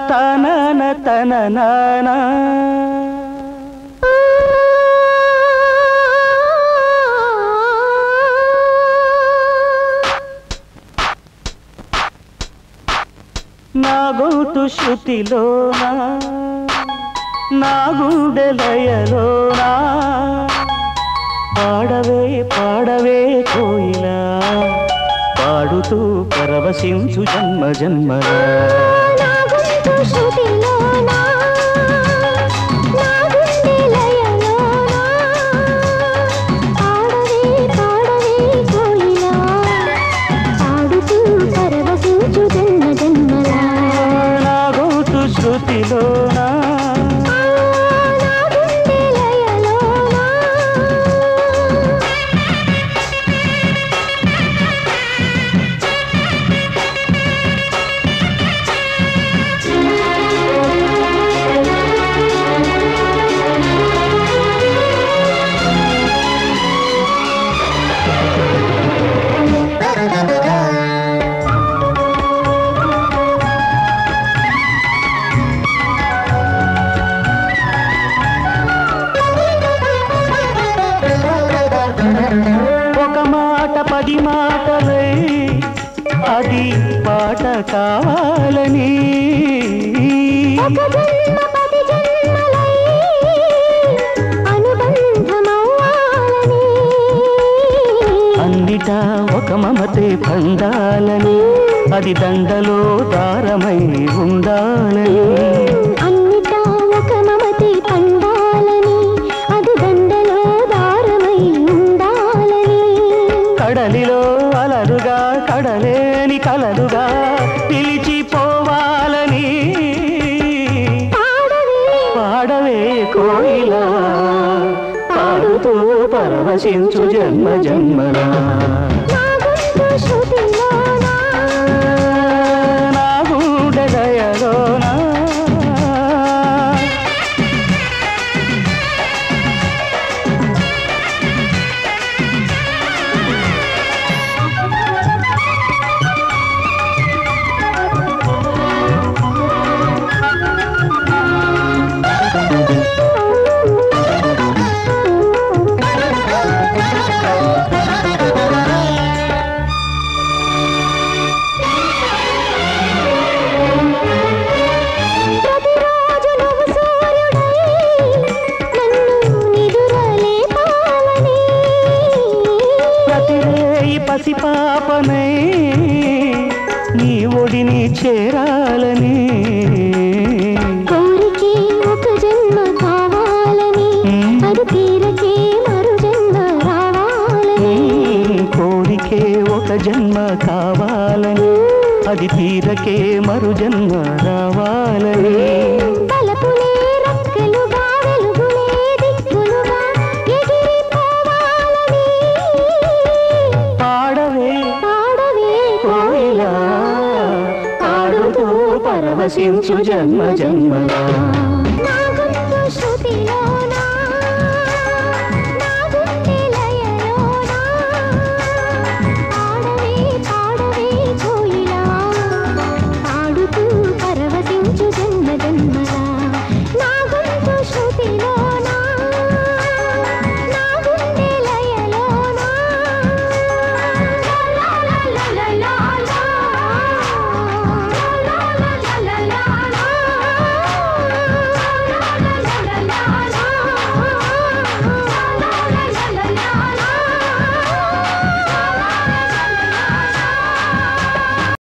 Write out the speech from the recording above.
తనన తన నానా నా గొంతు శృతిలోనా నా గుండె లయలోనా పాడవే పాడవే కోయిలా పాడుతూ పరవశించు జన్మ జన్మలా నా గొంతు శృతిలోనా, నా గుండె లయలోనా, పాడవే పాడవే కోయిలా, పాడుతూ పరవశించు జన్మ జన్మలా. నా గొంతు శృతిలోనా ఆ, నా గుండె లయలోనా, ఒక మాట పది మాటలై అది పాట కావాలని ఒక జన్మ పది జన్మలై అనుబంధమవ్వాలని అన్నిటా ఒక మమతే పండాలని అది దండలో దారమై ఉండాలని అన్నిటా ఒక మమతి పండాలని అది దండలో దారమై ఉండాలని కడలిలో అలరుగా కడలేని కలలుగా పిలిచిపోవాలని పాడవే పాడవే కోయిలా పాడుతూ పరవశించు జన్మ జన్మలా నా గొంతు శృతిలోనా, నా గుండె దయలోనా ప్రతిరోజు నువ్వు సూర్యుడై నన్ను నిదురలేపాలని ప్రతిరేయి పసిపాపనై నీ ఒడిని చేరాలని కోరికే ఒక జన్మ కావాలని అది తీరకే మరు జన్మ రావాలని కోరికే ఒక జన్మ కావాలని అది తీరకే మరు జన్మ రావాలని తలపులే రెక్కలుగా వెలుగులే దిక్కులుగా ఎగిరిపోవాలని పాడవే పాడవే కోయిలా పాడుతూ పరవశించు జన్మ జన్మలా నా గొంతు శృతిలో